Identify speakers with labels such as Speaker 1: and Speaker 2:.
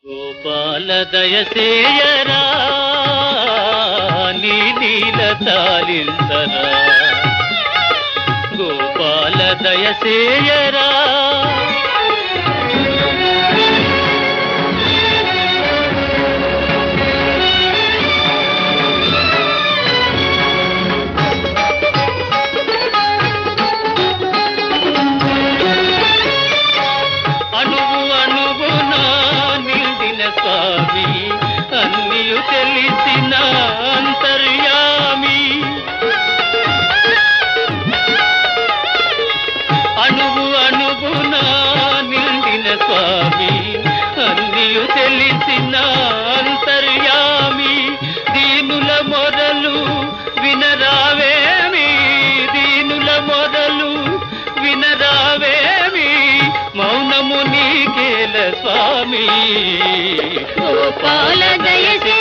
Speaker 1: గోపాల దయసేయరా నీ నీల తాలింతరా గోపాల దయసేయరా అణువు అణువున నిండిన స్వామి అన్నియు తెలిసిన అంతర్యామి అణువు అణువున నిండిన స్వామి అన్నియు తెలిసిన అంతర్యామి దీనుల మొదలు వినరావేమి దీనుల మొదలు వినరావేమి మౌనము నీకేల స్వామి
Speaker 2: గోపాల దయసే